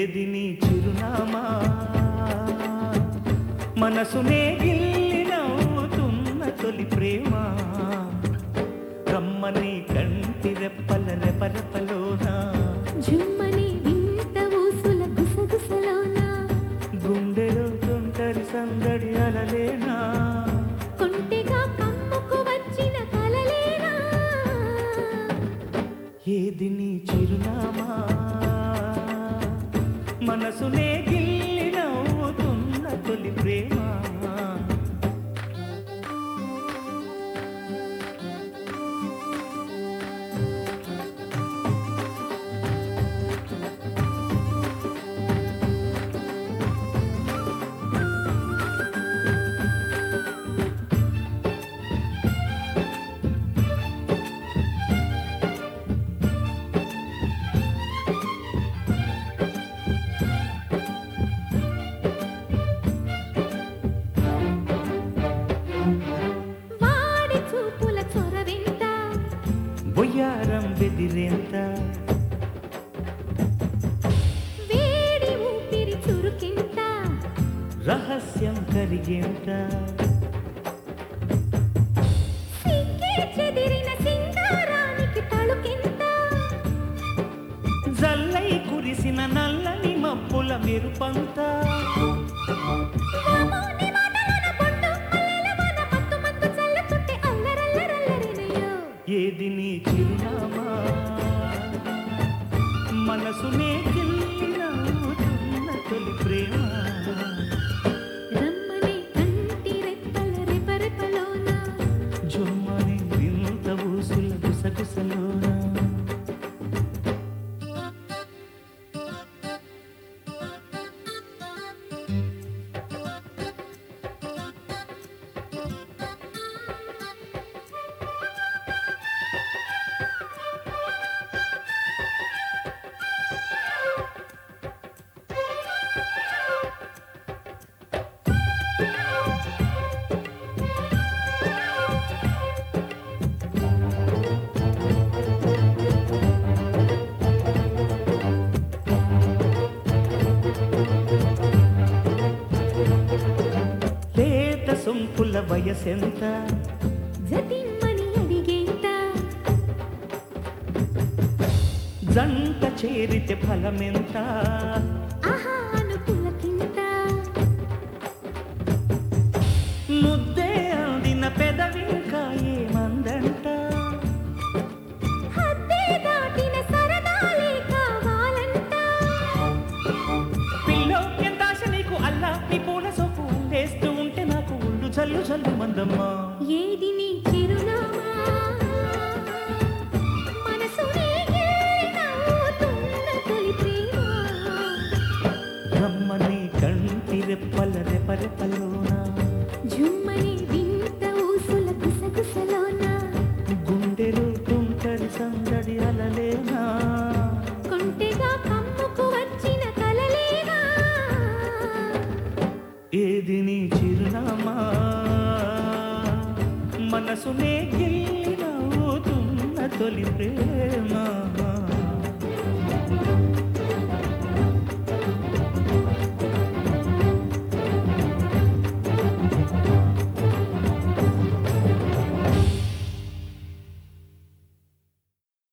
ఏది నీ చిరునామా మనసునే గిల్లి నవ్వుతున్న తొలి ప్రేమ కమ్మని కంటి రెప్పల రెపరెపలోనా జుమ్మని వింత ఊసుల గుసగుసలోన గుండెలో తొంటరి సందడి అలలేనా కొంటెగా కమ్ముకు వచ్చిన కలలేనా ఏది నీ చిరునామా మనసునే గిల్లి నవ్వుతున్న తొలి ప్రేమ వాడి చూపుల చొరవెంత బొయ్యారం బెదిరేంత వేడి ఊపిరి చురుకెంత రహస్యం కరిగేంత సిగ్గే చెదిరిన సింగారానికి తళుకెంత జల్లై కురిసిన నల్లని మబ్బుల మెరుపంత వామోని మాటలోన పొట్టు మల్లెల వాన మత్తు మత్తు చల్లుతుంటే అల్లరల్లరల్లరినయ్యో ఏది నీ చిరునామా మనసునే గిల్లి నవ్వుతున్న తొలి ప్రేమ రమ్మని కంటి రెప్పల రెపరెపలోన జుమ్మని వింత ఊసుల గుసగుసలోనా లేత సొంపుల వయసెంత జతిమ్మని అడిగేంత జంట చేరితే ఫలమెంత ఆహా అనుకులకింత ముద్దే అందిన పెదవింకా ఏమందంట హద్దే దాటిన సరదాలే కావాలంట పిల్లో ఎంత ఆశ నీకు అల్లా నీ పూల సొప్పు అందేస్తూ ఉంటే నాకు ఉళ్ళు జల్లు జల్లు మందమ్మా ఏది నీ చిరునామా మనసునే గిల్లి నవ్వుతున్న తొలి ప్రేమ రమ్మని కంటి రెప్పల రెపరెపలోనా జుమ్మని వింత ఊసుల గుసగుసలోన గుండెలు తుంటరి సందడి అలలేనా కొంటెగా కమ్ముకు వచ్చిన కలలేనా ఏది నీ చిరునామా మనసునే గిల్లి నవ్వుతున్న తొలి ప్రేమ